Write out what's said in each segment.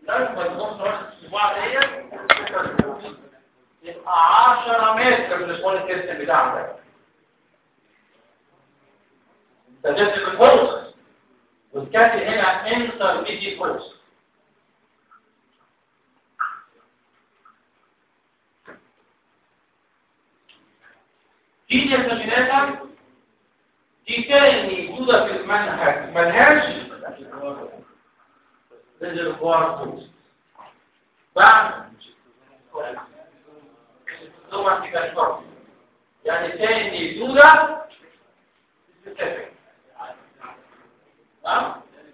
لما يكون راس الصباع ديت يبقى 10 متر من السمول انتستين بتاعك ده ده الفورس والكاتي هنا انتر ميدي فورس دي التمرينات دي تاني موجودة في المنهج ملهاش ريزرفوار فورس بعد ثم يعني تاني موجودة specific Huh?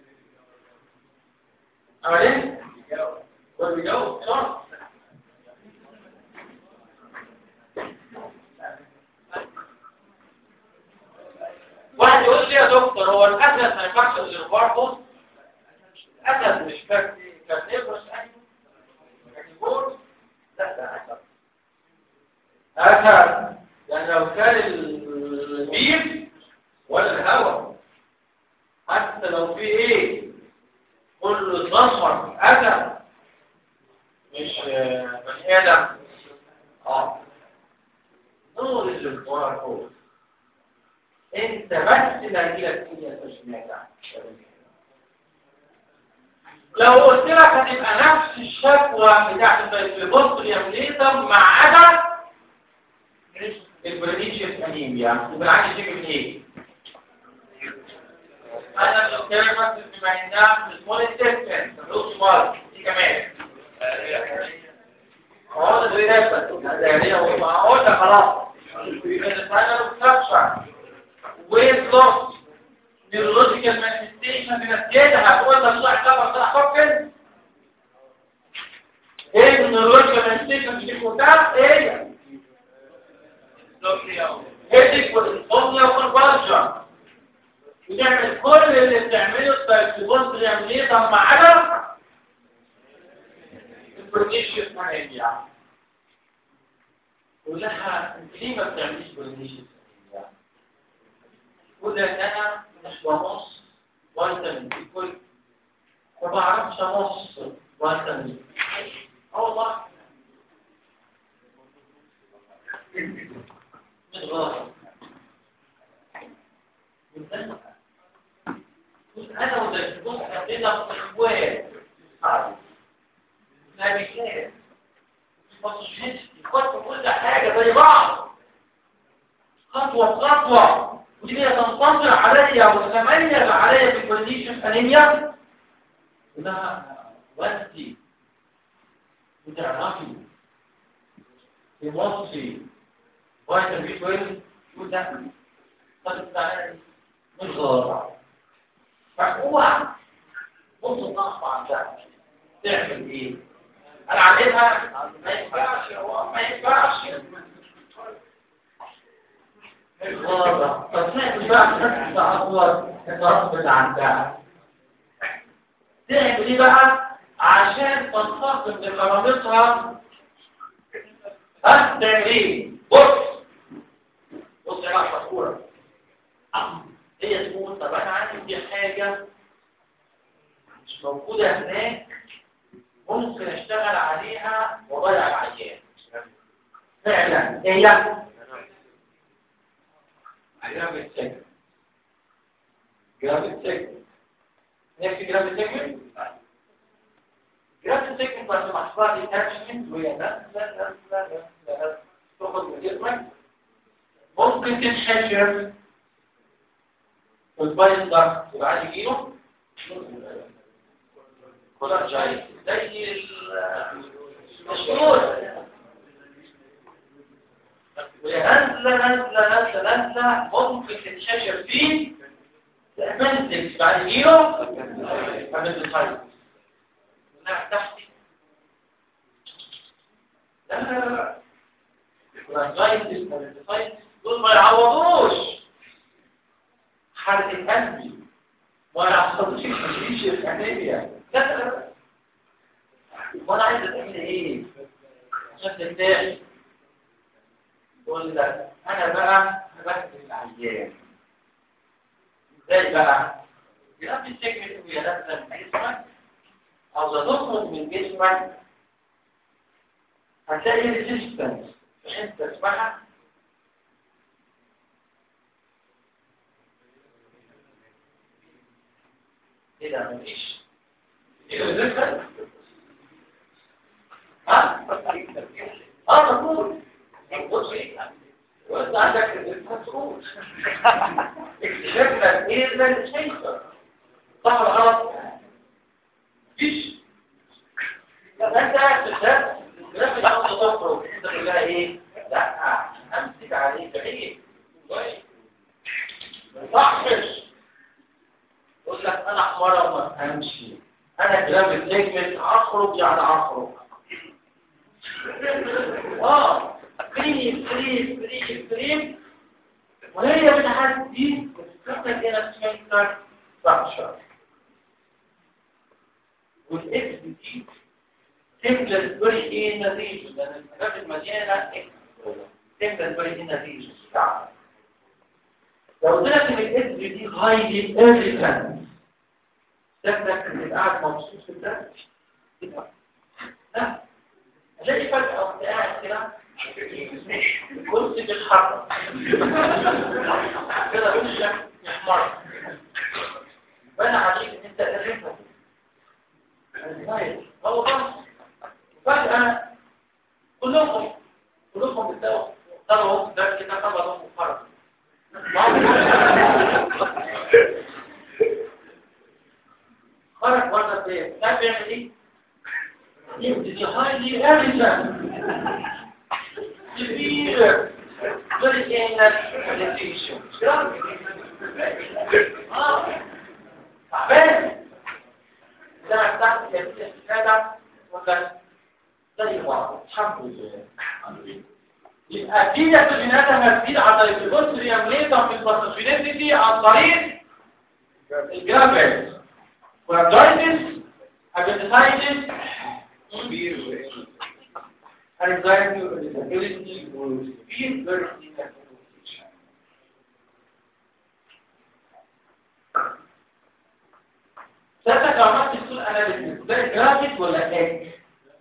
All right? Where we go? Sure. واحد يقول لي يا دكتور هو الاسد ما ينفعش الريفاركوس الاسد مش كارنيفروس كارنيفور لا ده اسد اسد يعني لو كان البير ولا الهواء حتى لو في ايه كله اتدمر اسد مش بني ادم اه نور الريفاركوس انت بس اللي هيجيلك كيمياء تشميع لو قلت لك هتبقى نفس الشكوى بتاعت البوستريوم ليزر ما عدا البريديشيس انيميا يبقى عندي شكل من ايه؟ انا لو كان بس بما انها في السمول انتستين فلوس مال دي كمان اه ده ده ده هو اقول لك خلاص الفاينل ستراكشر weight loss neurological manifestation من الزيادة هتقول لك صح طبعا صح فكر ايه النيورولوجيكال manifestation في الكتاب ايه هيدك والانسومنيا والفالجن بتعمل كل اللي بتعمله السايكوبون بيعمل طب ما عدا البرنيشيوس انيميا كلها انت ليه ما بتعمليش برنيشيوس كل سنة مش ونص فيتامين في كل ما بعرفش نص فيتامين اه والله مش غلط انا وده بص عندنا اخوات لا بيكاد بص شفت كل حاجه زي بعض خطوه خطوه ودي تنتصر عليا وتتميز عليا في كونديشن انيميا وده ودي وتعرفي في وصفي فيتامين بي 12 وده طب تعالى مش غلط فهو بص الضغط عن ده تعمل ايه انا علمها ما ينفعش هو ما ينفعش الغابة فتعمل بقى نفس أطول تتربط عن ده تعمل ايه بقى عشان تنتقل لكرامتها ها تعمل ايه بص بص يا باشا صورة هي تقول طب انا عندي حاجة مش موجودة هناك ممكن اشتغل عليها واضيع العيان فعلا هي جرام السكن جرام السكن نفس جرام السكن جرام السكن بس محصول ديتاتشمنت وهي لا لا لا لا لا تاخد من جسمك ممكن تتحشر في البايل ده يبقى عادي كيلو كلها جاي زي الشهور ونازلة نازلة نازلة نازلة ممكن تتشاشر فيه تأمنتك بعد كيلو عملت الخير ونعم تحتي لا لا لا لا دول ما يعوضوش حالة القلب ما يعوضوش التشريش الأنيميا لا لا لا وانا عايز تعمل ايه عشان ترتاح تقول لك انا بقى هبكت العيان ازاي بقى يبقى السجن يا لازم جسمك عاوزة تخرج من جسمك هتلاقي ريزيستنس في حتة اسمها ايه ده مفيش ايه ريزيستنس ها اه تقول بص ايه وانت عندك ريزيستنس قول اكتشفنا ايه ده الشيء صح ولا غلط مفيش طب انت قاعد في الشارع الجراف اللي عاوز تخرج انت تقول لها ايه لا امسك عليه بعيد ما يصحش يقول لك انا حمارة وما امشي انا جراف السيجمنت اخرج يعني اخرج اه كريم كريم كريم كريم وهي بتعدي بتستخدم هنا سمنتر فراكشر والاكس دي تملى البري ايه النتيجة لان الحاجات المليانة اكس تملى البري ايه النتيجة بتاعها لو قلت لك ان الاكس دي هايلي اريتنت شكلك تبقى قاعد مبسوط في الدرس لا هتلاقي فجأة وانت قاعد كده الكرسي بيتحرك كده وشك يحمر بان عليك ان انت قريتها هو بس فجأة كلكم كلكم بتلاقوا طلعوا وسط ده كده طبعا مخرج خرج بره البيت ده بيعمل ايه؟ يبتدي هايلي اريزن كبير very anal meditation اه تعبان ده بتاعت الاستفادة وكان زي بعض الحمد لله يبقى دي الجينات هتزيد عن طريق البوستريوم ليزر في الباثوجينيسيتي عن طريق الجرافيت والجايتس هابيتايتس anxiety or disability or severe learning communication. سألتك لو عملت السول اناليسيس ده جرافيك ولا ايه؟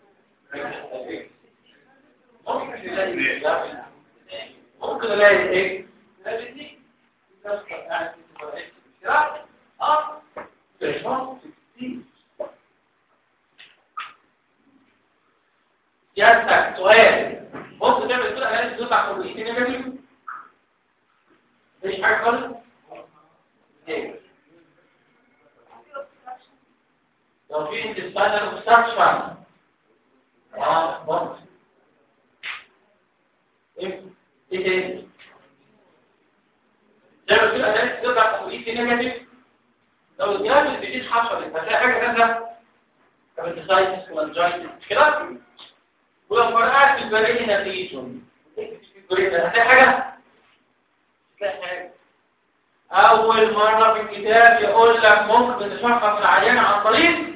ممكن تلاقي جرافيك ممكن الاقي ايه؟ الاثنين اه سيادتك سؤال بص تعمل كده اناليسيس تطلع كوبليت نيجاتيف مفيش حاجه خالص ايه لو في انتستانال اوبستراكشن اه بص ايه ايه تاني تعمل كده اناليسيس تطلع كوبليت نيجاتيف لو الجهاز الجديد حصلت هتلاقي حاجه نازله كابيتسايتس وانجايتس كده ولو فرقعت في البريد نتيجه هتلاقي حاجه هتلاقي حاجه اول مره في الكتاب يقول لك ممكن تشخص العيان عن طريق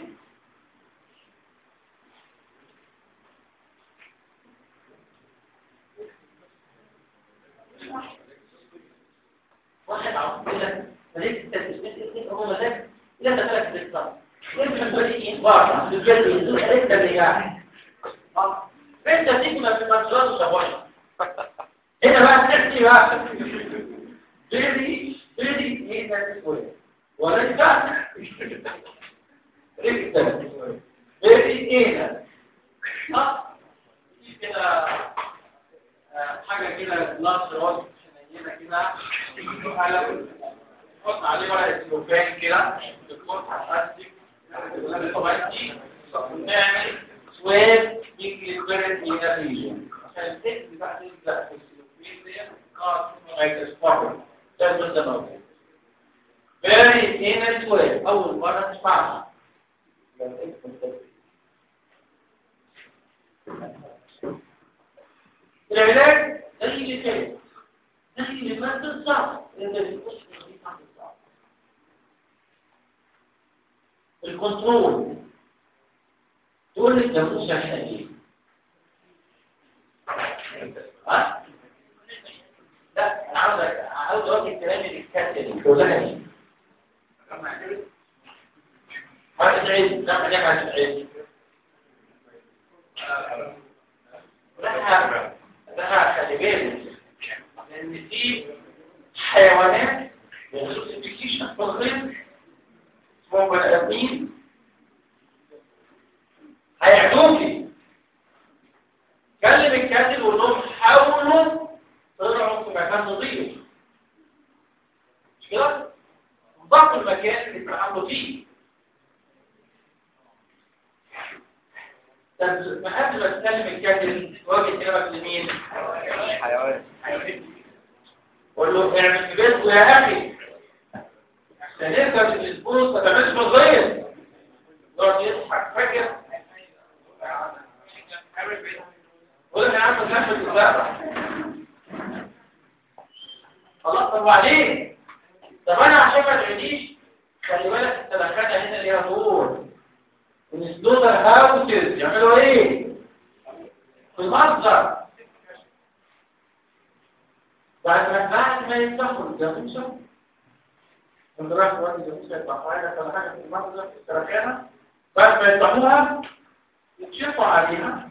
واحد عم يقول لك مالك التسمية هو مزاج لا تفلك بالصبر يمكن البريد بره بجد يزول عليك تبريعات انت تجمع في المنزلات الصبايا هنا بقى تحكي بقى بيدي بيدي هنا الاسود وليس ريكتا بيدي هنا ها كده حاجه كده جلاس راس هنا كده على حط عليه ورقه سلوفان كده تحط هتأسك نعمل سويب يجي البرد من الريجن عشان تكتب بقى تبدأ في السلوكين دي قاعد مايكروسكوبي ده بس ده موجود very inner sweep أول مرة تسمعها العلاج زي اللي كده زي اللي ما بالظبط انت بتخش في الخليفة بالظبط الكنترول تقول لي الجاموس يعني ايه ها لا انا عاوز عاوز اقول الكلام اللي اتكتب تقول لها ايه هتتعد لا خليها هتتعد لها لها خلي بالك لان في حيوانات بخصوص البيكيشن في الغيط اسمهم بني ادمين هيعدوكي كلم الكاتب وقول لهم حاولوا طلعوا في مكان نظيف مش كده؟ ضغط المكان اللي بتتعاملوا فيه طب ما قبل ما تكلم الكاتب تواجه كلامك لمين؟ حيوان قول له اعمل في بيتكم يا اخي عشان نرجع في الاسبوع ما تعملش مصرية يقعد يضحك فاكر قول يا عم نفس الزرع خلاص طب وبعدين طب انا عشان ما تعديش خلي بالك السلخانه هنا ليها دور السلوتر هاوسز يعملوا ايه في المصدر بعد ما بعد ما يفتحوا الجاموسه من راح وادي الجاموسه يطلع حاجه ولا حاجه في المصدر في السلخانه بعد ما يفتحوها يتشفوا عليها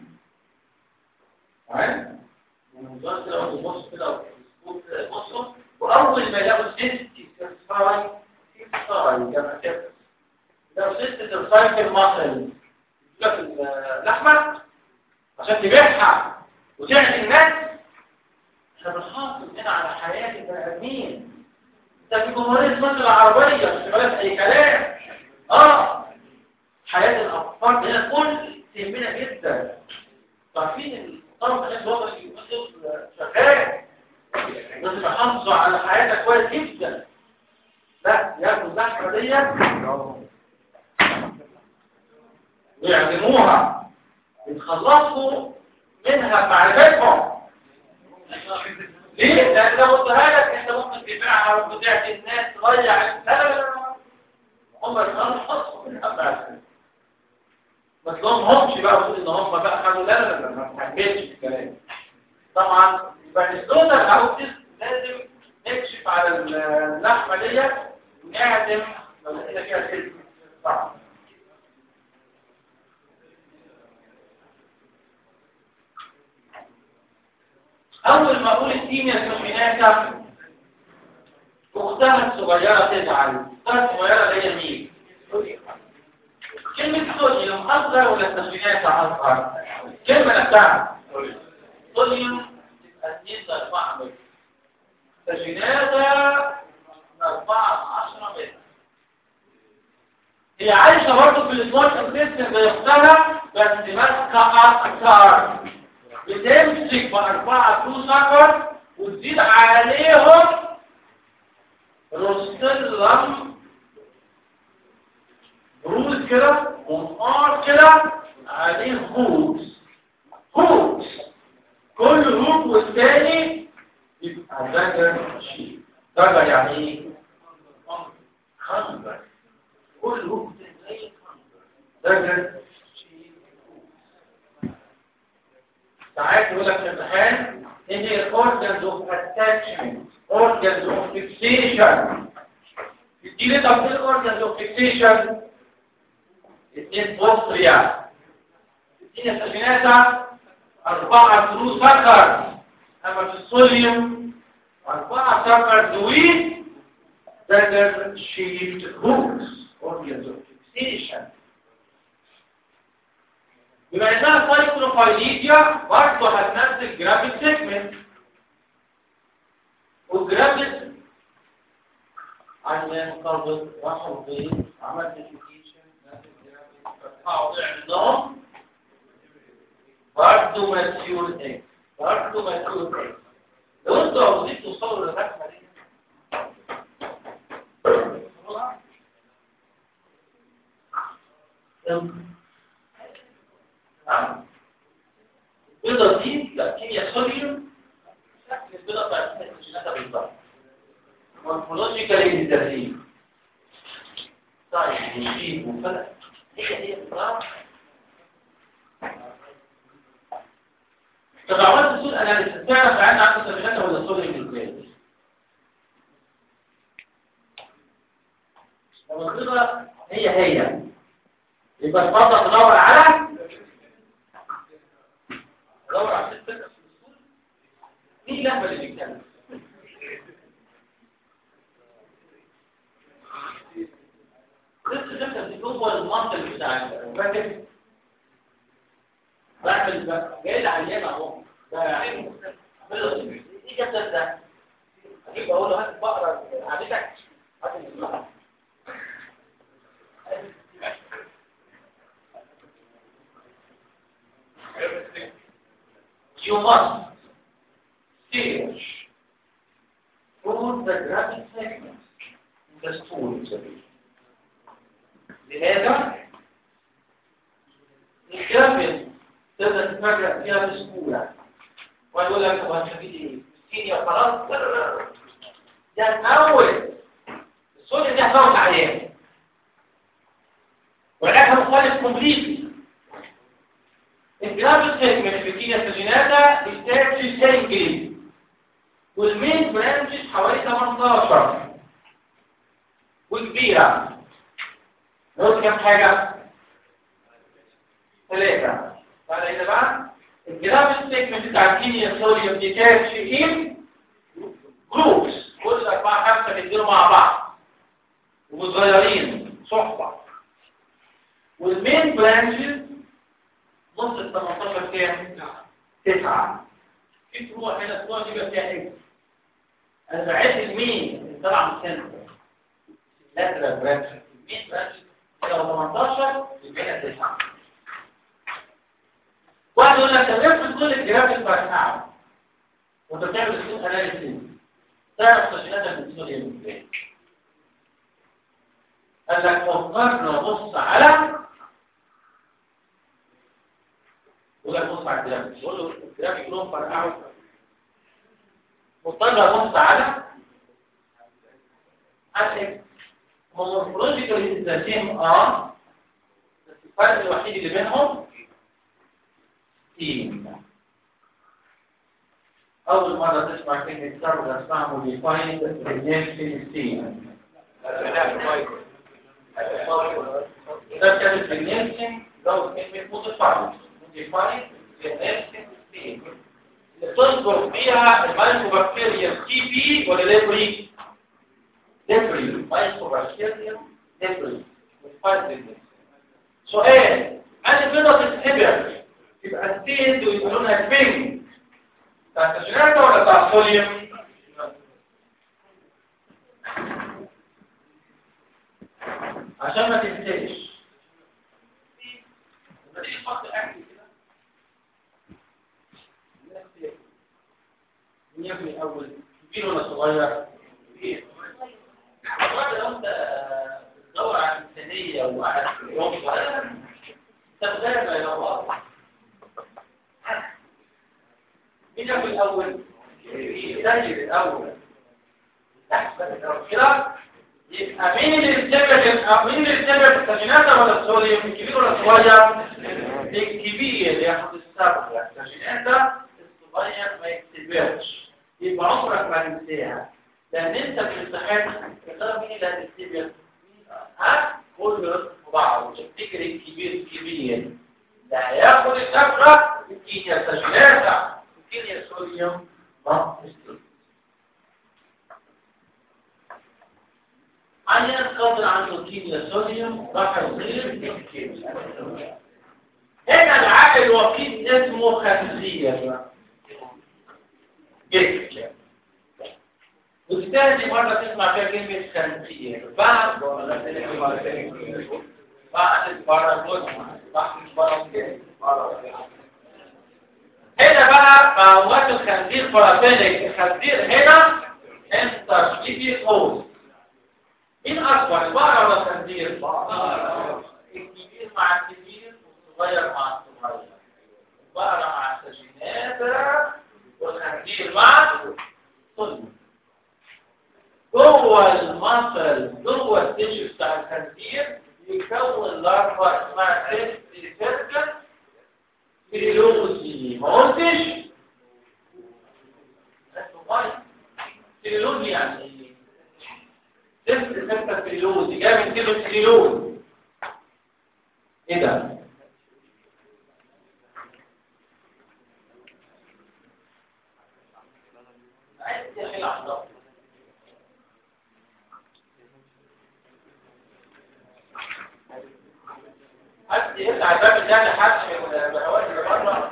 عارف ومجرد كده وقت يبص كده يبصوا واول ما يلاقوا سيستي سيرفاي سيرفاي جمع كده لو سيستي سيرفاي في المصري يجيب اللحمه عشان تبيعها وتعطي الناس احنا بنحافظ هنا على حياه البني ادمين انت في جمهوريه مصر العربيه مش بلاش اي كلام اه حياه الاطفال هنا كل تهمنا جدا عارفين الطرف الناس الوطني شغال لازم يحافظوا على حياتك كويس جدا لا ياكل اللحمه ديت ويعزموها يتخلصوا منها معرفتهم ليه؟ لأن لو قلتها لك أنت ممكن تبيعها وتبيع الناس تضيع لا لا لا لا هم يتخلصوا من حبها ما تلومهمش بقى وتقول ان هم بقى خدوا لا لا لا ما تحكيش الكلام طبعا يبقى السلوتر او لازم نكشف على اللحمه ديت ونعدم لو لقينا فيها سلك صعب اول ما اقول الكيمياء الكيميائيه اختها الصغيره تزعل اختها الصغيره اللي هي مين كلمة صوديوم أصغر ولا التسويات أصغر؟ كلمة نفسها صوديوم تبقى 2 ل 4 متر تسويات 4 10 متر هي عايشة برضه في السمارت سيستم زي اختها بس ماسكة أكتر بتمسك بأربعة تو سكر وتزيد عليهم روستيلم بروز كده ومقار كده عليه هوكس هوكس كل هوك والتاني يبقى دجر شيء دجر يعني ايه؟ خنجر كل هوك زي خنجر دجر شيء ساعات يقول لك في الامتحان ان هي organs of attachment organs of fixation دي ليه طب ايه organs of fixation اثنين بوستريا اثنين سفينات أربعة ثلو سكر أما في الصوديوم أربعة سكر دويد دجر شيفت هوكس organs of fixation بما انها سايكلوفايليديا برضه هتنزل جرافيك سيجمنت والجرافيك عشان قبض واحد بيض عملت ابلكيشن هقطع نظام برضه ماتيور ايه برضه ماتيور ايه لو انتوا عاوزين توصلوا للرسمه دي البيضة دي كيمياء صوديوم شكل البيضة بتاعت الجينات بالظبط مورفولوجيكالي بالترتيب طيب وشيب وفلك هي هي بالظبط طب عملت سوق اناليسيس تعرف عن عنده سبيلات ولا صوديوم ازاي؟ البيضة هي هي يبقى تفضل تدور على تدور على ست فرق مين اللهبه اللي بيتكلم لسه شفت الدكتور هو المنطق بتاع فاكر بعمل بقى جاي لي عيان اهو ده عين ايه جسد ده اجيب اقول له هات بقره عادتك هات المصلحه You must stage through the graphic segments in the stool لهذا الجرافيك تقدر تفرق فيها بسهولة ويقول لك طب هنستفيد ايه؟ مسكين يا خلاص ده اول الصوت دي هتفوت عيان ولكن مختلف كومبليتلي الجرافيك سيجمنت في كينيا سجيناتا بيحتاج سيل جريد والمين برانشز حوالي 18 وكبيرة نقول كام حاجة؟ ثلاثة بعد كده بقى الجرافيك سيجمنت بتاع الكيمياء الصوديوم ديتاش ان جروبس كل أربعة خمسة بيديروا مع بعض وصغيرين صحبة والمين برانشز نص ال 18 كام؟ تسعة في فروع هنا الفروع دي بقى فيها ايه؟ انا بعد المين اللي طلع من السنتر لاترال برانش المين برانش لو 18 يبقى 9 واحد يقول لك طب افرض كل الجرافيك بتاعه وانت بتعمل سكوت اناليسيس تعرف تشغيلات الانسولين ازاي قال لك فكرنا نبص على يقول لك بص على الجرافيك يقول له الجرافيك لهم فرقعوا مضطر ابص على على مورفولوجيكالي ذا سيم اه بس الفرق الوحيد اللي بينهم تيم أول مرة تسمع كلمة سبب اسمها موديفايند ريجنشن تيم إذا كانت ريجنشن لو كلمة موديفايند موديفايند ريجنشن تيم تذكر فيها المايكروبكتيريا تي بي ولا ليبري ليبري مايكروبكتيريا ليبري سؤال أنا بيضة السبر يبقى السيد ويبقى لونها بينك بتاع التشريعات ولا بتاع الصوليوم عشان ما تنساش دي خط الاكل كده مين يبني اول كبير ولا صغير كبير والله لو انت بتدور على الانسانيه وعلى يوم صغير انت بغير يا الله مين يبني الاول يسجل الاول تحت كده يبقى مين اللي بيتجمع مين اللي بيتجمع في السجينات ولا الصوليوم الكبير ولا الصغير الكبير ياخد السبع السجينات الصغير ما يكتبرش يبقى عمرك ما تنساها لان انت في الامتحان يا ترى مين اللي هتكتبر ها كله يصف بعض وتفتكر الكبير الكبير ده هياخد السبع الكيمياء السجينات الكيمياء الصوليوم ما تستطيع عيان قادر عنده كيمياء صوديوم راح يصير كيمياء هنا العقل الوحيد اسمه خمسية جسم وتاني مرة تسمع فيها كلمة خمسية بعد بعد برا بعد برا هنا بقى مواد الخنزير فرافينيك الخنزير هنا انت تشتكي قوس مين أكبر البقرة ولا الخنزير؟ الكبير مع الكبير والصغير مع الصغير البقرة مع السجينات والخنزير مع الصغير جوه المصل جوه التيشو بتاع الخنزير يكون لارفا اسمها سيستي سيركل سيلوزي ما قلتش؟ سيلوزي يعني ايه؟ صفر ستة تريلون جاء من كيلو تريلون ايه ده عايز يا اخي العضلات حد يسعى الباب الثاني حد من البهوات اللي بره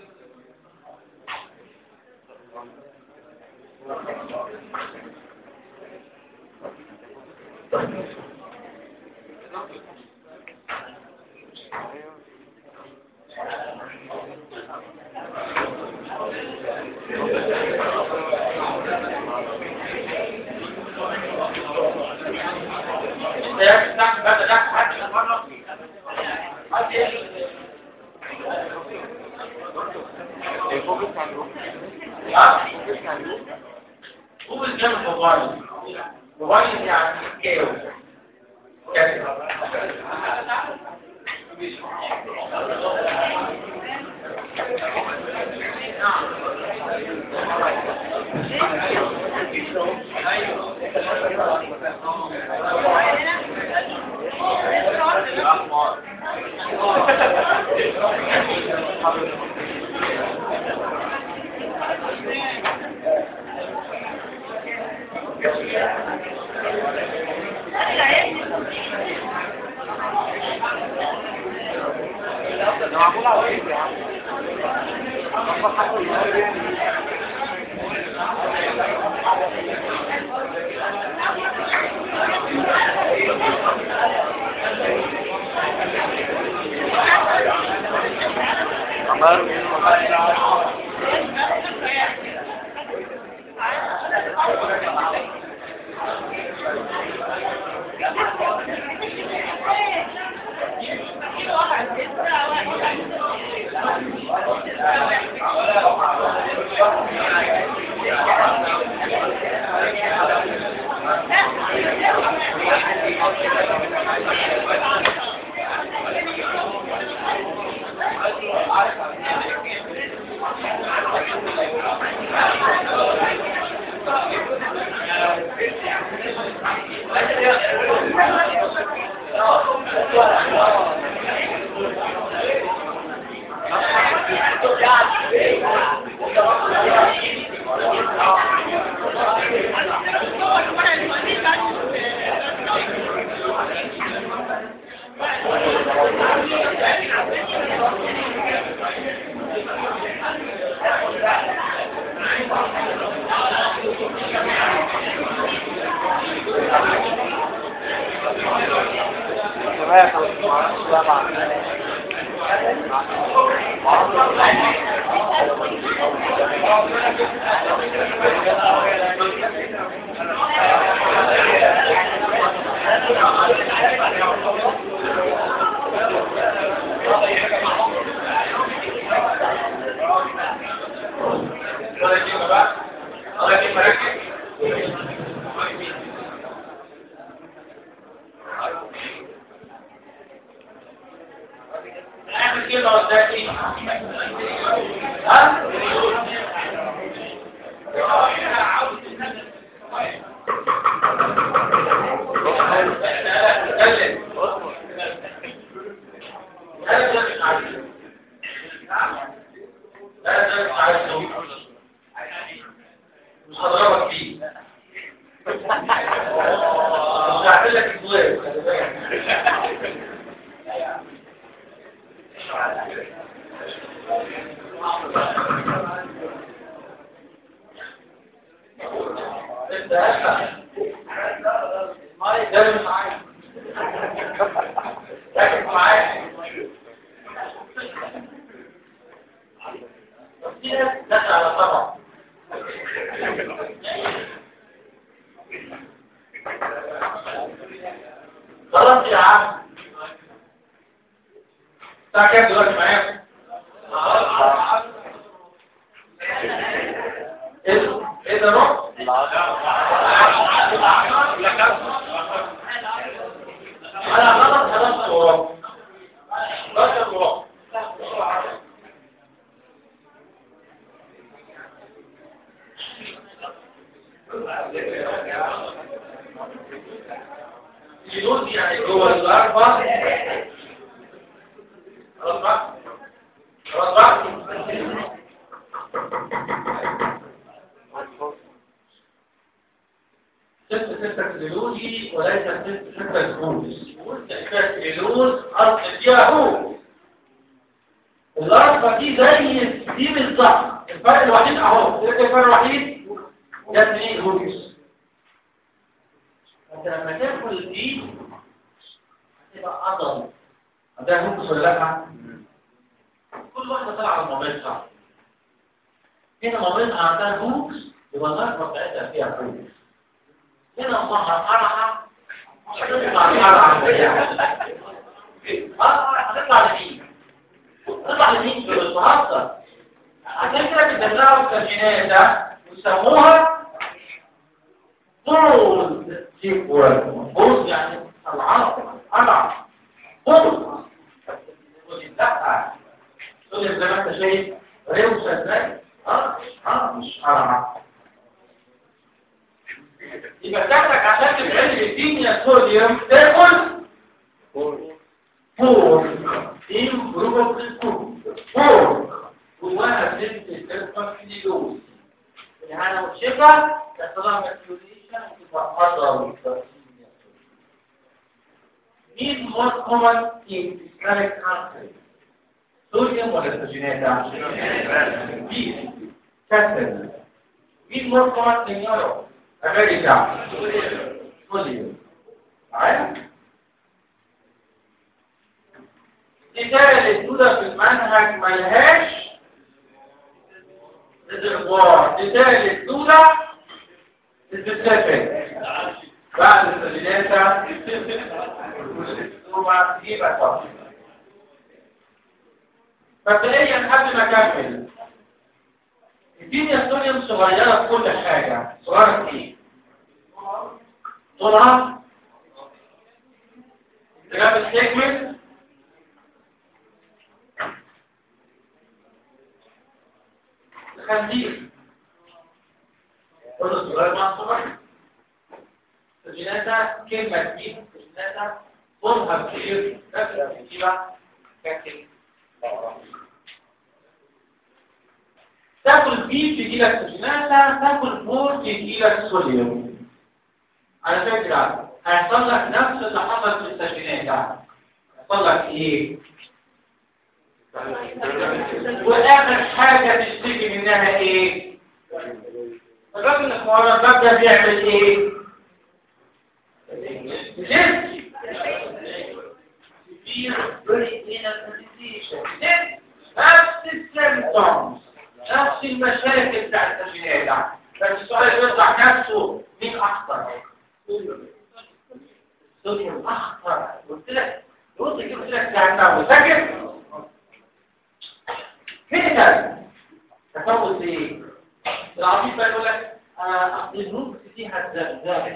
انت يا ابني تحت الباب ده حد من بره حد يسعى ها هو الجنب موبايل موبايل يعني كيلو اعمل كده قدامي ها اتكلم انا ده مش عارف انا ده مش عارف مش هضربك فيه مش هعمل لك الضيف خلي بالك انت اسمع ماي ده مش عايز ركز معايا في ناس داخل على طبع خلاص يا عم الساعة كام دلوقتي معايا؟ ايه ايه ده روح؟ انا غلط خلاص وراه بس وراه يدوس يعني جوه الاربعه خلاص بقى خلاص بقى ست ستة كيلوجي وليس ست ستة كيلوز ستة كيلوز أصل فيها هو الأرض دي زي دي بالظبط الفرق الوحيد أهو ايه الفرق الوحيد؟ ده اتنين هوجس انت لما تاكل دي هتبقى عضل ده هوجس ولا لا؟ كل واحدة طالعة على مامتها هنا مامتها عندها هوجس يبقى الضربة بتاعتها فيها هوجس هنا امها قرعة هتطلع قرعة اه هتطلع لمين؟ هتطلع لمين؟ بتهزر عشان كده بيدلعوا الترجينات ده ويسموها طول سيكوال بوز يعني العرض العرض بوز لا تقول زي ما انت شايف روسة ازاي اه اه مش عرض يبقى تاخدك عشان تبعد الكيمياء الصوديوم تاكل فور امبروفبل فود فور جواها ست الكلمة كيلوز يعني والشفا تطلع ماتيوليشن وتبقى حضر مين most common in Islamic countries صوديوم ولا سجينات بيس كاتل مين most common in Europe أمريكا صوديوم عارف مثال الدودة في المنهج ملهاش ريزرفوار مثال الدودة سبيسيفيك بعد السجلاتة ثم يبقى صح مبدئيا قبل ما اكمل الدنيا الصوديوم صغيرة في كل حاجة صغيرة في ايه؟ طولها استجابة السيجمنت الخنزير كل صغير مع صغير الجنازة كلمة تجيب الجنازة طولها كبير نفس الكتيبة كاتل تاكل بيف يجيلك الجنازة تاكل فور يجيلك صوديوم على فكرة هيحصل لك نفس اللي حصل في السجينات هيحصل لك ايه؟ واخر حاجة تشتكي منها ايه الراجل المعرض ببدأ بيعمل ايه جد نفس السيمتومز نفس المشاكل بتاع التسجيلات بس السؤال يطلع نفسه مين اخطر الصوديوم اخطر قلت لك قلت لك يعني مسجل كده تفوز ايه العظيم بقى يقول لك اصل النوم فيها الزلزال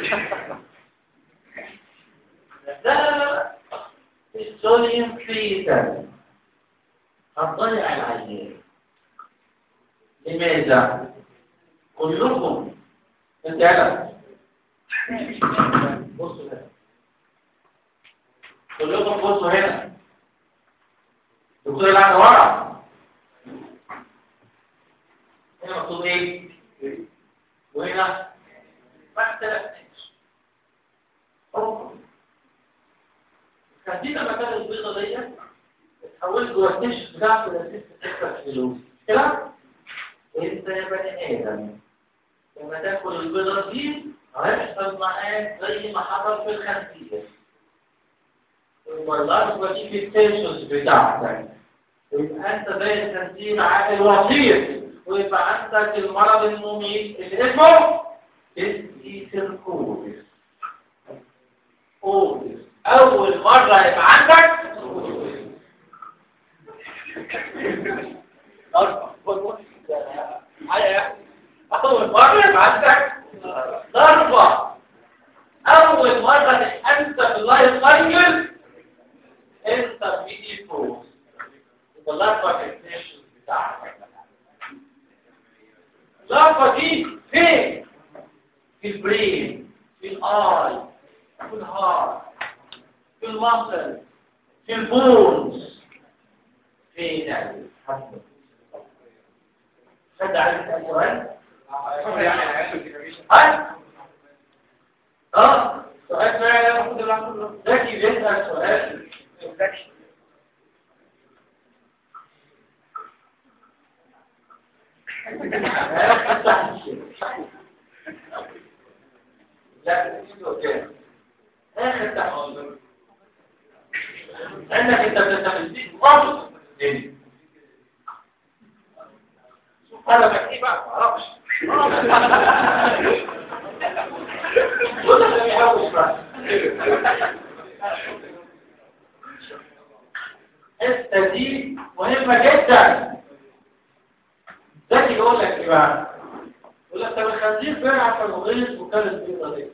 لا لا لا الصوديوم فيتال هتضيع العيان لماذا كلكم انت هلا بصوا هنا كلكم بصوا هنا دكتور اللي عنده ورا هنا مكتوب ايه وهنا ما اختلفتش كان دي لما كانت البيضه ديت اتحولت جوه الكشف بتاعته لست ستة كيلو كده انت يا بني ادم لما تاكل البيضه دي هيحصل معاك زي ما حصل في الخنزير والله دي في التنشنز بتاعتك يبقى انت زي الخنزير عاقل وسيط ويبقى عندك المرض المميت اللي اسمه استيسيركوزيس أوزيس أول مرة يبقى عندك أول مرة يبقى عندك ضربة أول مرة أنت في اللايف سايكل أنت في دي فوز الضربة الكنيشن بتاعك الضربة دي فين؟ في البرين في الآي في الهارت في المصل في البونز فين حسب حد عايز يسأل سؤال؟ ها؟ اه سؤال فعلا ذكي بيسأل سؤال لا اخر تحويل عندك انت بتستفيد برضه هذا بكتب بقى ما اعرفش ولا يحوش بقى الحته دي مهمه جدا ذكي يقول لك ايه بقى يقول لك طب الخنزير بيلعب في الغيط وكان البيضه دي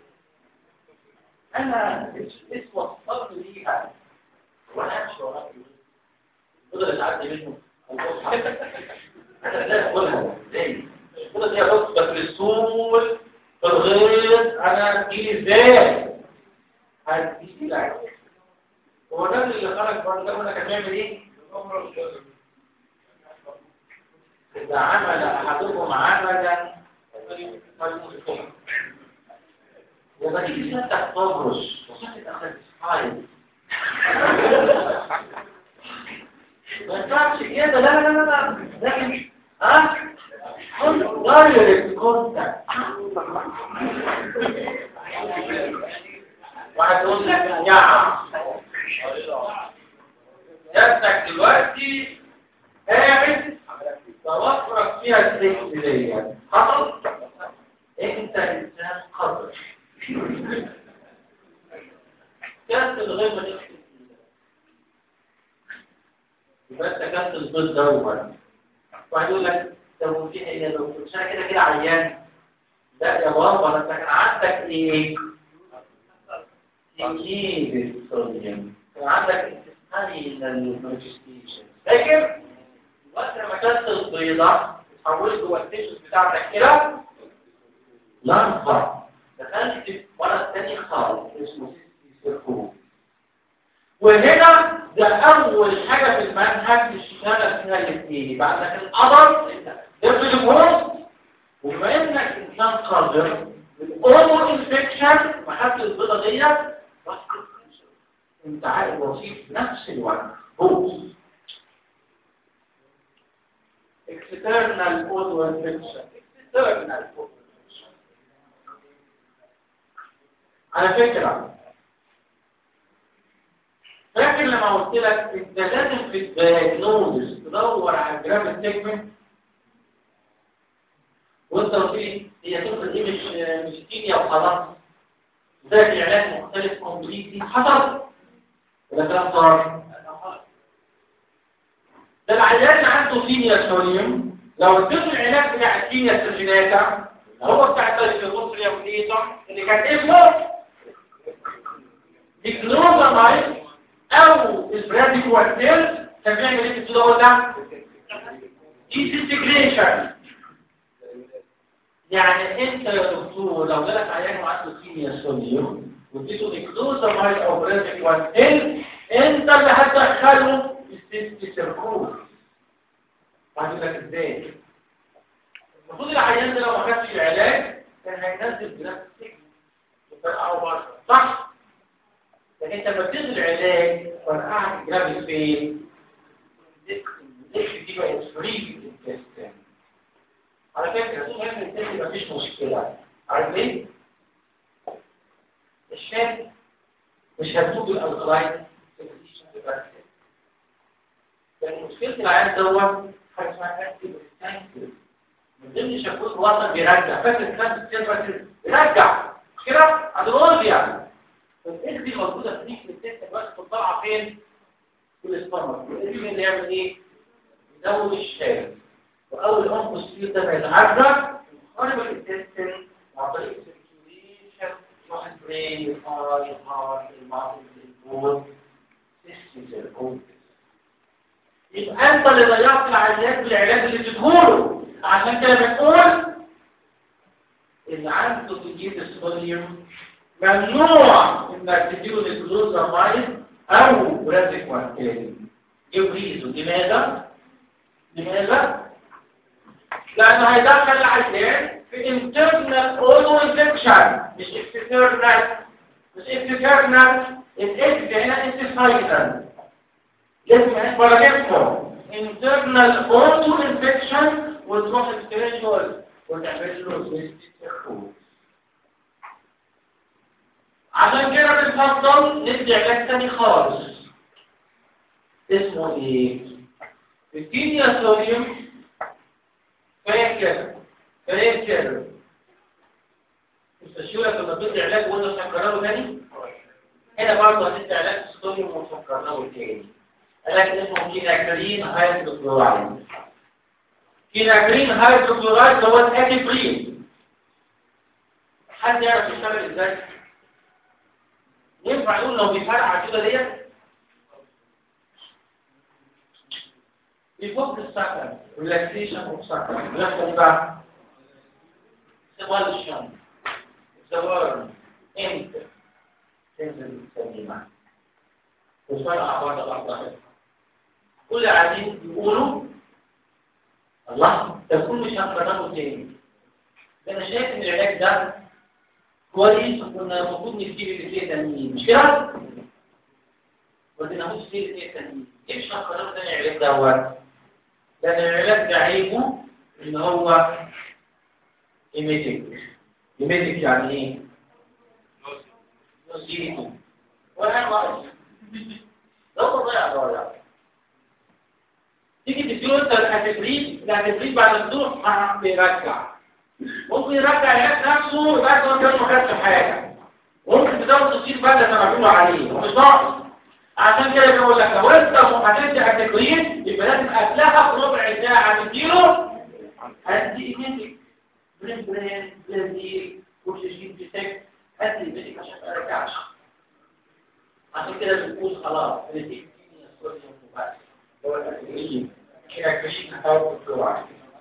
انا اسمه وصلت ليها وانا امشي وراك البيضه اللي تعدي منه انا لا اقولها ليه البيضه دي بص بس السول في الغيط انا تجيلي ازاي هتجيلي لك هو الراجل اللي خرج بره ده قلنا كان بيعمل ايه إذا عمل أحدكم عملا فليتقن يبقى تيجي ستة تبرش وستة أخذ حايل ما ينفعش كده لا لا لا لا لكن ها كنت دايركت كونتاكت وهتقول لك يا جاتك دلوقتي قاعد توفرك فيها السكس دي خطر انت انسان قدر كانت الغيبة دي يبقى انت كانت البيض دوما واحد يقول لك طب في ايه يا دكتور مش انا كده كده عيان لا يا بابا انت كان عندك ايه؟ تكييف الصوديوم كان عندك انتستانيال مانيفستيشن فاكر؟ وقت لما كانت البيضة اتحولت جوه التيشوز بتاعتك كده لنفع دخلت في مرض تاني خالص اسمه سيركو وهنا ده اول حاجه في المنهج تشتغل فيها الاثنين بعد لك القدر ده في الجهاز وبما انك انسان قادر الاوتو انفكشن محل البيضه ديت انت عارف وظيفه في نفس الوقت بوز external auto infection external auto infection على فكرة فاكر لما قلت لك انت لازم في الدياجنوزس تدور على الجرام السيجمنت وانت قلت لي هي تفرق دي مش مش كيمياء وخلاص ده العلاج مختلف كومبليتلي حصل ولا كلام صار ده العيان عنده كيمياء سوليوم لو اديته العلاج بتاع الكيمياء السجيناتا هو بتاع البيوتريا والإيطا اللي كان اسمه ديكلوزامايد او البراديكوارتيل كان بيعمل ايه في الدواء ده؟ ديسنتجريشن يعني انت يا دكتور لو جالك عيان وعنده كيمياء سوليوم واديته ديكلوزامايد او براديكوارتيل انت اللي هتدخله السيستي سيركوز هقول لك ازاي المفروض العيان ده لو ما خدش العلاج كان هينزل بنفس السجن وفرقعه بره صح لكن انت لما بتدي العلاج فرقعت الجرافيك فين ليش دي بقت فري الانتستين على فكره طول ما الانتستين مفيش مشكله عارف ليه؟ الشاب مش هتوب الالكلاين لان مشكله العيان دوت حاجه اسمها اكتيف ريستانكل من ضمن شكوك الوطن بيرجع فاكر كان السيرفر بيرجع مش كده عند الاولفيا فالاكس دي موجوده في في التست بس بتطلع فين في الاستمر الاكس اللي يعمل ايه يزود الشاي واول انقص فيه ده بيتعرض يخرب الانتستين عن طريق السيركيوليشن يروح البرين الهاي الهارت المعصب البول سيستم سيركوز يبقى انت اللي ضيعت العيان بالعلاج اللي بتقوله عشان كده بنقول اللي عنده تجيب الصوديوم ممنوع انك تديله الجلوزامايد او رازيك وانتالي يبريزه لماذا؟ لماذا؟ لأنه هيدخل العيان في internal auto infection مش external مش external الاكس هنا انتفايتال لازم يعيش بره جسمه internal auto infection وتروح السبيريتوال وتعمل له سيستم عشان كده بنفضل ندي علاج تاني خالص اسمه ايه؟ الكيميا صوديوم فاهم كده فاهم كده مستشيرك لما بتدي علاج وانت تفكره تاني هنا برضه هتدي علاج صوديوم وتفكره تاني علاج اسمه كيناكرين هيدروكلورايد كيناكرين هيدروكلورايد هو الاتيبرين حد يعرف يشتغل ازاي؟ ينفع نقول لو بيفرقع كده ديت بيفك السكن ريلاكسيشن والسكن بيحصل بقى سيبالشن زوار امتى تنزل السليمة وفرقع بعض الأرض كل قاعدين يقولوا الله ده كل مش هنكرره تاني انا شايف ان العلاج ده كويس وكنا المفروض نجيب الاثنين تانيين مش كده؟ ما اديناهوش فيه الاثنين تانيين ليه مش هنكرره تاني العلاج دوت؟ لان العلاج ده عيبه ان هو ايميتيك ايميتيك يعني ايه؟ نسيته ولا ناقص ده ضيع ضيع تيجي تديله انت الهتبريد الهتبريد بعد الدور بيرجع ممكن يرجع الناس نفسه بعد ما كان ما خدش حاجه ممكن تزود تصير بعد ما معمول عليه مش ناقص عشان كده بيقول لك لو انت هتدي التكريم يبقى لازم قبلها بربع ساعه تديله هتدي ايديك برين برين بلازير كوشيشين بيسك هدي ايديك عشان ما يرجعش عشان كده بنقول خلاص بنديك كيمياء صوديوم وبس هو التكريم كده كريم هتاخد بسرعه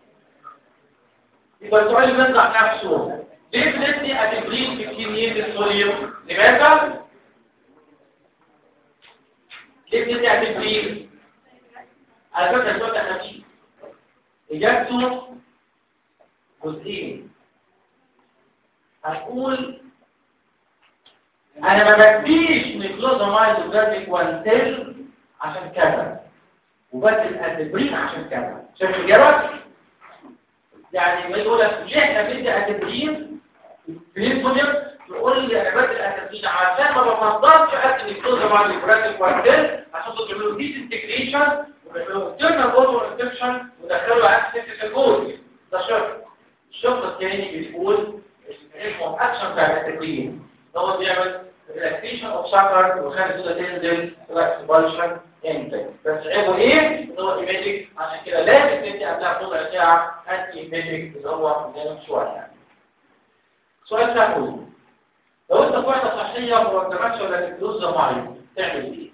يبقى السؤال بيطلع نفسه ليه بندي اتبريد في كمية الصوديوم؟ لماذا؟ ليه بندي اتبريد؟ على فكرة السؤال ده خفيف إجابته جزئين هتقول أنا ما بديش نيكلوزامايد وجازيك وانتل عشان كذا وبدي الاتبريد عشان كذا شايف الإجابة؟ يعني ما يقول لك ليه احنا بندي اتبرين في الصوديوم يقول لي انا بدي الاتبرين عشان ما بفضلش ادي الجلوكوز مع البراكت كوارتيل عشان تعملوا ديس انتجريشن وتعملوا انترنال اوتو انفكشن ودخلوا اكسس الجلوكوز ده شرط الشرط الثاني بيقول اسمه اكشن بتاع الاتبرين هو بيعمل ريلاكسيشن اوف سكر ويخلي الصودا تنزل اكسبالشن انتج بس عيبه ايه ان هو ايميتيك عشان كده لازم تدي قبلها ربع ساعه انتي ايميتيك اللي هو قدامك شويه يعني سؤال ثاني لو انت قاعده صحيه وما قدامكش ولا تدوز معين تعمل ايه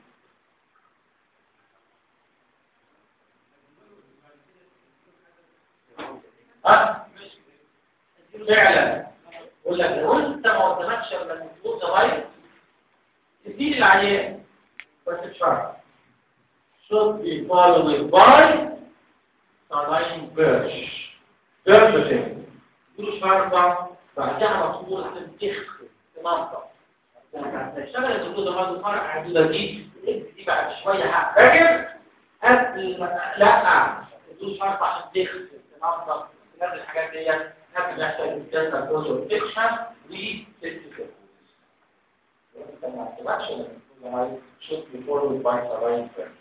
ها فعلا يقول لك لو انت ما قدامكش ولا تدوز معين تدي العيان بس بشرط should be followed by saline birch. Birching. كل شرطة بعدها مطلوب عشان تخفف تنظف. تشتغل الدكتور ده برضه فرق عدودة دي دي بعد شوية هتفكر قبل ما لا كل شرطة عشان تخفف تنظف تنزل الحاجات دي قبل ما يحصل انتاج الكوزو انفكشن وتستفيد. انت ما تبقاش should be followed by saline birch.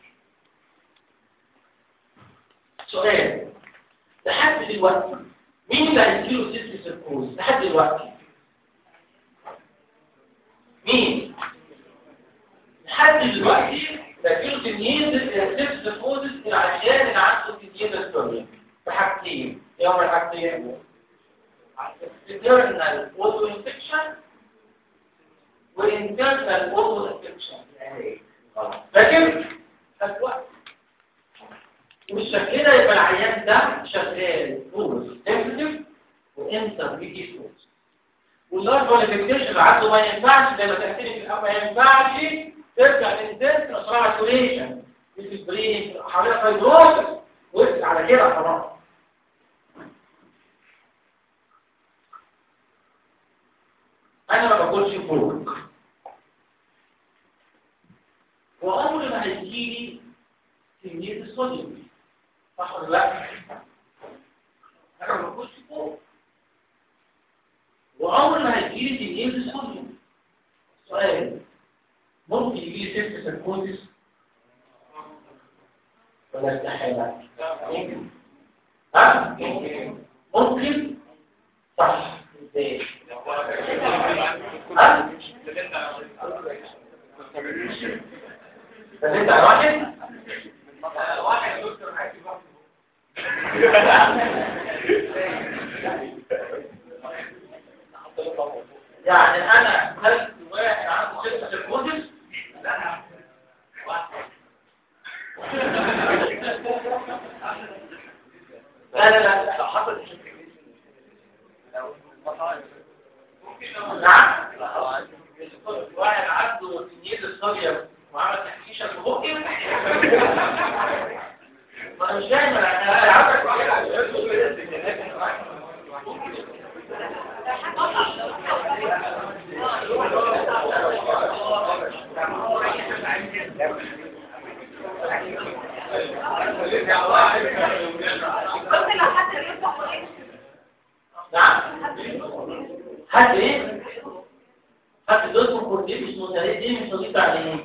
سؤال لحد دلوقتي مين اللي هيجيله سيستم سيركوز لحد دلوقتي مين لحد دلوقتي هيجيله تنين سيستم سيركوز العيان اللي عنده تنين استوريا بحاجتين ايه هما الحاجتين internal auto infection وinternal auto infection لكن الوقت والشكل ده يبقى العيان ده شغال فورس سنسيتيف وانتر بيجي فورس واللارج كواليفيكيشن اللي عنده ما ينفعش زي ما تحكي في الاول ما ينفعش ترجع للانتنس اسرع سوليشن في البرين حواليها فايبروسس وقفت على كده خلاص انا ما باكلش فوق وعمر ما هيجيلي كميه الصوديوم صح ولا لا انا ما باكلش فوق وعمر ما هيجيلي كميه الصوديوم سؤال ممكن يجيلي سيرفس الكوزيس ولا استحالة ها ممكن صح ازاي ها بس انت واحد واحد دكتور معاك يعني انا هل واحد عنده ست سيركوزس لا لا لا لا لو حصل نعم واحد عنده تنين الصبية وعمل تحكيشة في بقي ما مش فاهم انا عارفك نعم حد ايه حد دوت كورتين مش متهيئ دي مش نضيف عليه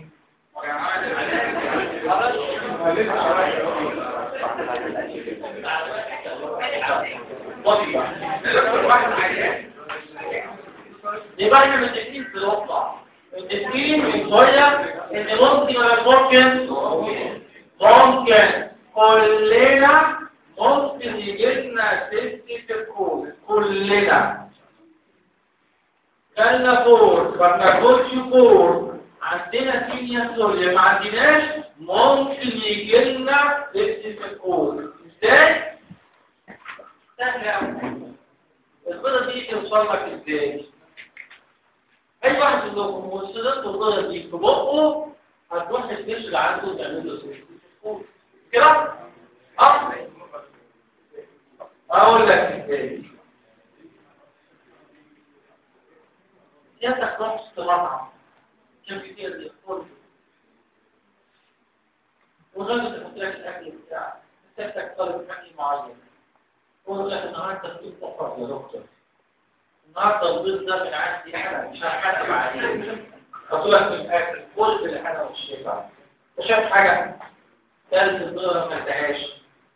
يبقى احنا متفقين في الوضع متفقين من شويه ان ممكن ولا ممكن ممكن كلنا ممكن يجي لنا ست الكود كلنا كلنا فور ما بناخدش فور عندنا سينيا سوريا ما عندناش ممكن يجي لنا ست الكود ازاي؟ سهل قوي البيضه دي توصل لك ازاي؟ اي واحد منكم وصلت البيضه دي في بقه هتروح تكتشف اللي عنده وتعمل له ست الكود كده؟ اه اقول لك ازاي سيادتك رحت في مطعم كان كتير يدخل والراجل تحط لك الاكل بتاعك سيادتك طالب اكل معين يقول لك النهارده في فقط يا دكتور النهارده البيض ده من عندي انا مش هحاسب عليه احط لك في الاكل كل بالحاجه والشفاء شايف حاجه ثالث البيضه ما انتهاش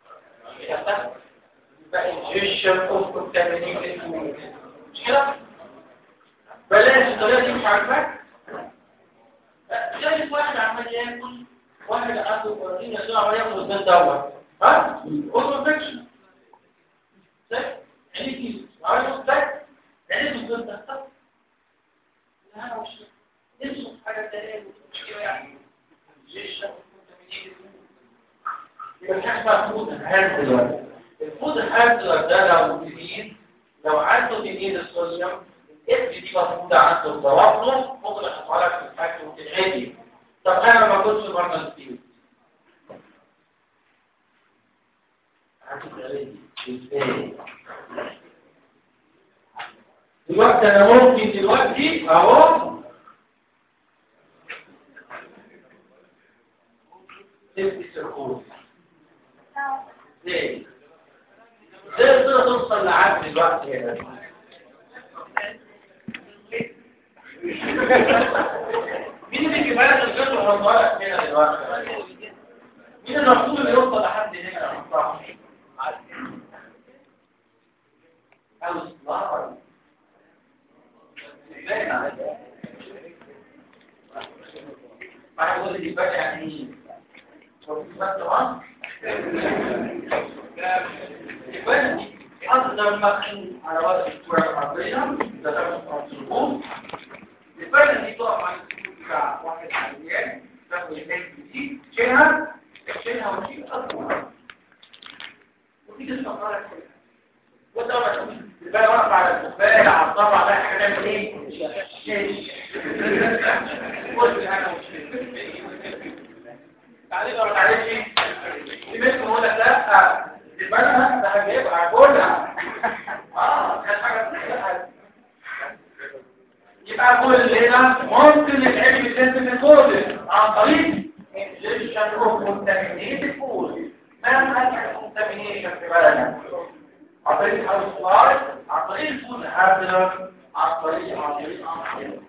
بقى انجيشن اوف كونتامينيتد مش كده بلاش الطريقه دي مش عاجباك شايف واحد عمال ياكل واحد عنده بروتين يسوع عمال ياكل البيض دوت ها اوتو فيكشن يعني في عايز ده يعني البيض ده طب انا مش اسمه حاجه ثانيه مش كده يعني انجيشن اوف كونتامينيتد يبقى حاجه فود هاند دلوقتي الفود هاندلر ده لو جديد لو عنده جديد الصوديوم الاف دي موجوده عنده بوابله ممكن احطها لك في الاكل وتنعدي طب انا ما كنتش برضه ستيل ازاي دلوقتي انا ممكن دلوقتي اهو تبقى سيركوز ازاي ازاي تقدر توصل لعد دلوقتي هنا مين اللي يجيب لك الجزء ويحطها لك هنا دلوقتي مين المفروض اللي يوصل لحد هنا يحطها او اصلاح واحد يقول لي بقى يعني ايه؟ طبعا أصدر مخين على وجه الكرة الأرضية ده ده مصروف الفرق دي تقف عن السلوك بتاع واحد عيان تاخد الهيك دي تشيلها تشيلها وتشيل أصلا وتيجي تفكرها كده وانت لما تشوف البال واقف على الكوبايه على الطبق ده حاجه تعمل ايه؟ شيش قلت انا مش تعالي لو تعالي contaminated food ما حاجة contamination في بلدنا عن طريق الهاوس فلاي عن طريق الفود هابلر عن طريق عن طريق عن طريق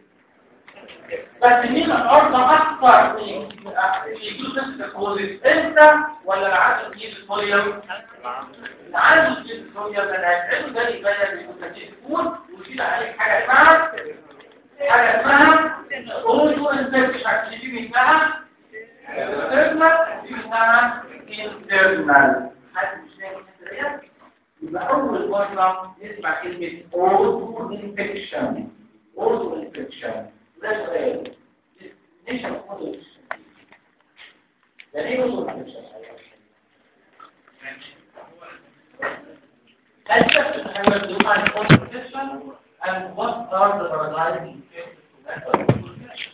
بس مين الأرض أكثر في في جزء الكوزيس أنت ولا العدد في الفوليوم؟ العدد في الفوليوم ده هيتعمل ده يبين بيكون فود ويشيل عليك حاجة اسمها حاجة اسمها أوتو انفكشن دي اسمها internal دي اسمها internal حد مش فاهم الحتة ديت؟ يبقى أول مرة نسمع كلمة أوتو انفكشن أوتو انفكشن ده سؤال ليش الأوتو يعني ايه أوتو انفكشن؟ هل تفهم how to define auto infection and what are the paralyzing effects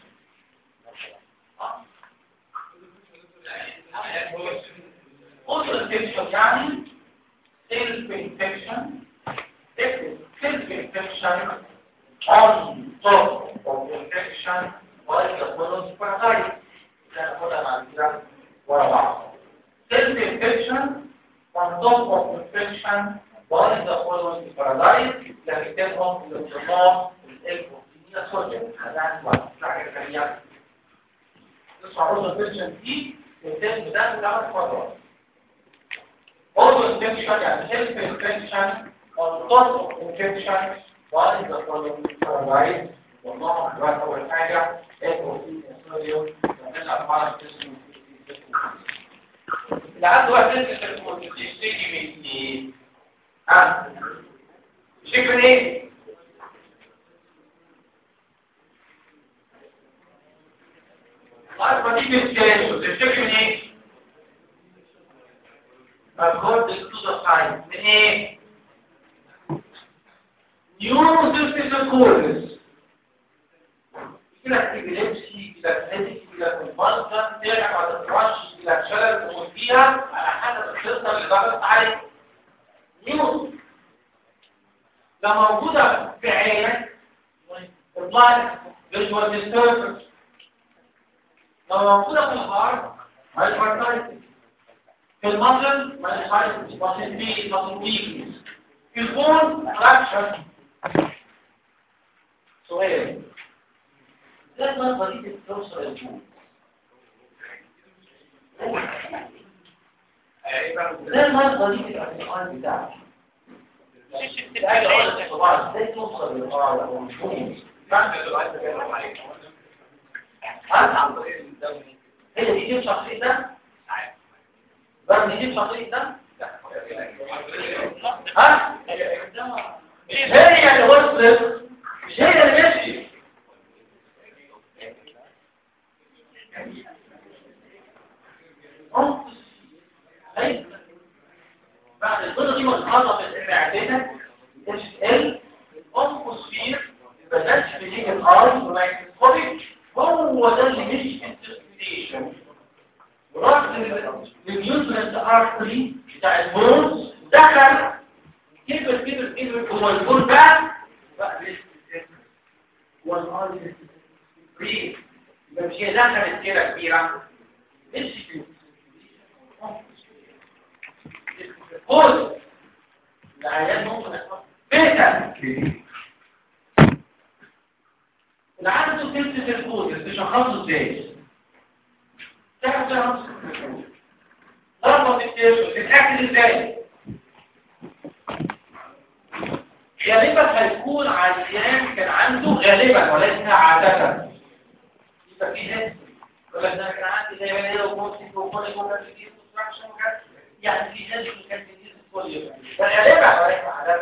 auto infection يعني self infection self infection on top of infection by the close parasite ناخدها مع كده ورا بعض self infection on top of infection by the following parasite لكن تنهم الانتظام الالكوكسينية صوتيا هذا هو حاجة سريعة نسمع روز infection دي التسم ده بتاعت فترة auto infection يعني self infection on top of infection by the following parasite والله أكبر أول حاجة الكوكسينية صوتيا ونلعب على الجسم اللي عنده وقت تشتكي من ايه؟ ها؟ تشتكي من ايه؟ عارف ما تيجي تشتكي تشتكي من ايه؟ مجهود الكتوزة ساين من ايه؟ نيورو سيستم كورس يجيلك ابيليبسي يجيلك هيدك يجيلك كونفالجن ترجع بعد الرش يجيلك شلل تموت فيها على حسب الخطه اللي ضغطت عليك نيوز لو موجوده في عينك البلايند فيجوال ديستربنس لو موجوده في الهارت هايبرتايتس في المصل مايوسايتس مصل بي مصل ويكنس في البون فراكشن سؤال ده النظرة دي بتوصل الجوع ده النظرة دي بتبقى في الحال بتاعك عايز اقول لك طبعا ازاي توصل للغاية او الجوع هي دي دي شخصية ده بس دي دي شخصية ده ها مش هي اللي وصلت مش هي اللي مشيت بعد الجزء دي متحرك المعدنة اتش ال الانفوسفير بدأت في ليه الارض والميكروسكوبيك هو ده اللي مش انترستيشن ورحت للنيوترنت ارتري بتاع البونز دخل كبر كبر كبر هو البون بقى بقى والارض فري يبقى مش هي دخلت كده كبيره مش كده قول العيان ممكن يحصل بيتا اللي عنده سلسلة الكود تشخصه ازاي؟ تعرف تشخص الكود ضربة تكتشف تتأكد ازاي؟ غالبا هيكون عيان كان عنده غالبا وليس عادة يبقى في هيك يقول لك انا كان عندي زي ما هي وكونسي وكوني وكوني يعني في هذه كان كتير كل يوم فغالبا وليس عادة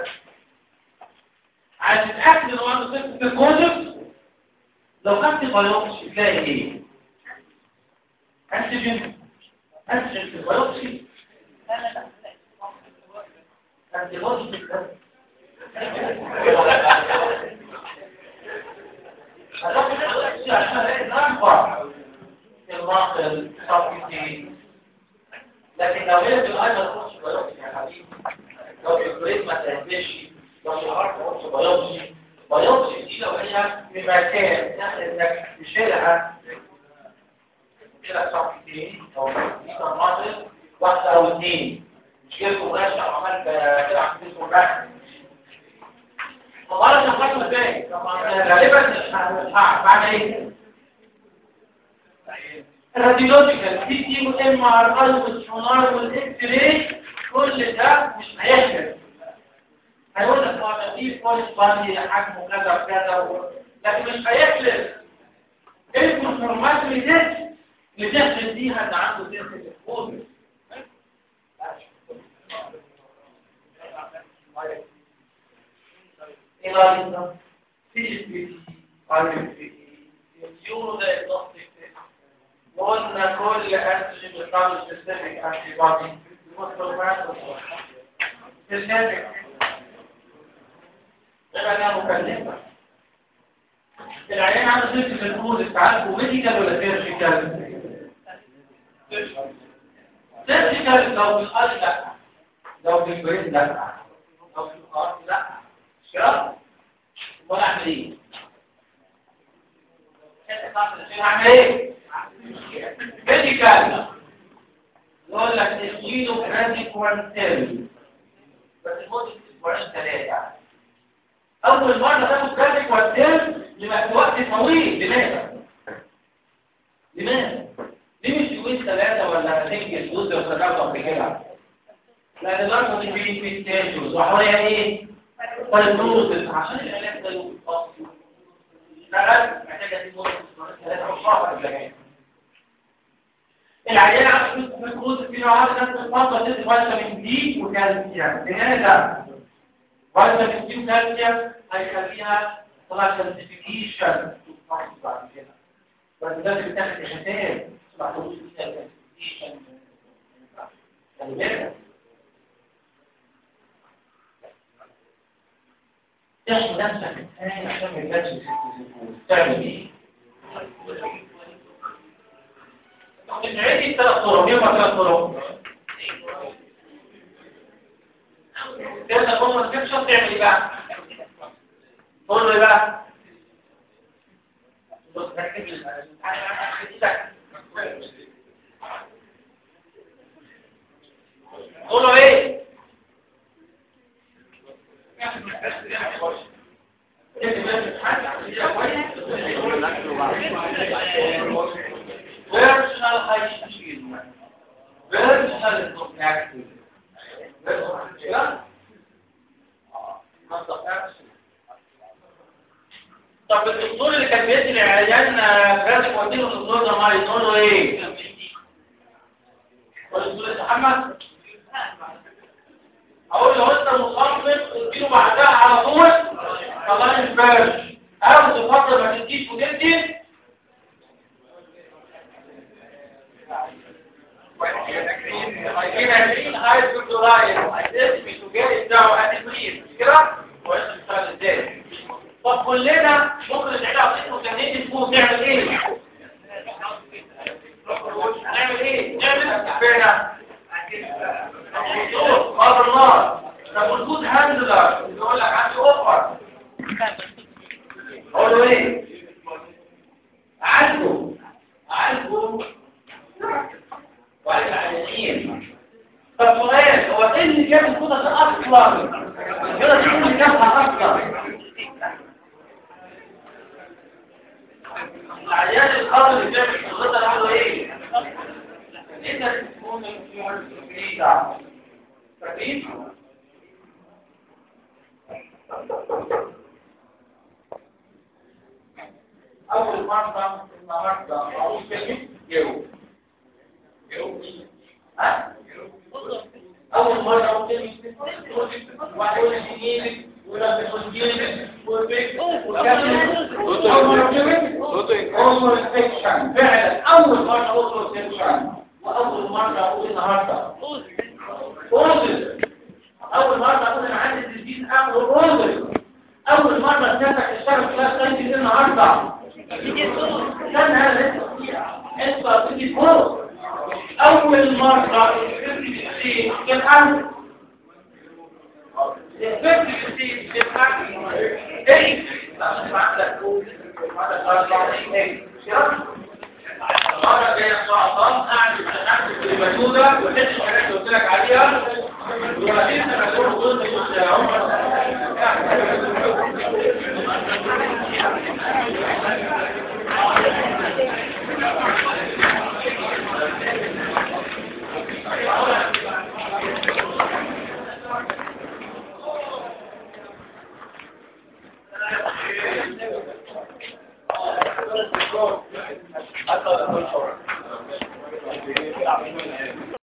عشان تتأكد انه عنده سلسلة الكود لو خدت بايوبسي تلاقي ايه؟ انتيجين انتيجين في البايوبسي انتيبودي في الدم هتاخد بايوبسي عشان ايه نرفع المعقل صفحتي لكن لو هي في الايضا تخش بايوبسي يا حبيبي لو في البريد ما تهدش لو في الهارت تخش بايوبسي بايوبسي دي لو هي في مكان ناحية انك تشيلها كده صفحتين او مصر واحده او اثنين مشكلته ماشي عمال بتلعب في اسمه الرسم والله انا فاكر ازاي طبعا غالبا مش هعرف بعد ايه الراديولوجيكال سي تي والام ار اي والسونار والاكس راي كل ده مش هيحمل هيقول لك اه في كويس باندي حجمه كذا وكذا لكن مش هيحمل اسمه الفورماتري تيست اللي تحمل بيها ان عنده سيرفيس فوز ايه رايك في في في يورو ده اضافي قلنا كل انتيجين بيطلع سبيسيفيك انتي بودي سبيسيفيك يبقى انا مكلفه العيان عنده سيرفيس الفوز تعالجه ميديكال ولا سيرجيكال سيرجيكال لو في القلب لا لو في البرين لا لو في القلب لا مش كده ولا اعمل ايه اعمل ايه ميديكال يقول لك تسجيله كرادي كوانتيل بس لمده اسبوعين ثلاثه اول مره تاخد كرادي كوانتيل يبقى في وقت طويل لماذا لماذا ليه مش يومين ثلاثه ولا تنجز جزء وتتابع قبل كده لا دلوقتي دي في في ستيجز وحواليها ايه فالنوز عشان العلاج ده يبقى اشتغل محتاجه دي مده ثلاثه او شهر قبل كده العيان عنده فلوس في نوعات نفس الفتره تدي فيتامين دي وكالسيوم لماذا فيتامين دي وكالسيوم هيخليها طلع سيرتيفيكيشن بعد كده بس ده بتاخد حساب ما تقولش فيها سيرتيفيكيشن خلي بالك تحمي نفسك الثاني عشان ما يبقاش تعمل ايه؟ عندي ثلاث طرق يوم ثلاث طرق تبدا كل كيف شو تعمل ايه بقى قول له ايه بقى بص ركز قول له ايه personal hygiene, personal protective. طب الدكتور اللي كان بيدي العيان جرافيك وديله الدكتور ده ما يقول له ايه؟ الدكتور محمد اقول له انت مصمم اديله بعدها على طول طلع الفرش او تفضل ما تديش وتدي هيجينا مين عايز دكتوراية هتثبت وجاي بتاعه هتبريد كده وانت بتشتغل ازاي طب كلنا ممكن العلاج اسمه كان تفوق نعمل ايه نعمل ايه نعمل فعلا قبل النار طب الجود هاندلر يقول لك عندي اوفر اقول له ايه عالجه عالجه وعلى العيانين طب سؤال هو ايه اللي جاب الكوده ده اصلا الكوده دي اللي جابها اصلا العيان الخضر اللي جاب الكوده ده عمله ايه انت تكون في فاكرين اول مره النهارده اقول كلمه يوم أول مرة أقول وبعدين يجيلك ولما يجيلك والبيت أول سكشن فعلا أول مرة أقول سكشن وأول مرة أقول النهاردة أوزل أول مرة أقول أنا عندي تسجيل أمر أوزل أول مرة تفتح الشرف لا تنجي النهاردة كان هذا لسه فيها أنت بتجي فوق أول مرة في الأمر الفكر في الأمر إيه؟ عندك مرة جاية صعب المجهودة وتحس الحاجات اللي قلت لك عليها وبعدين تبقى تقول دول عمر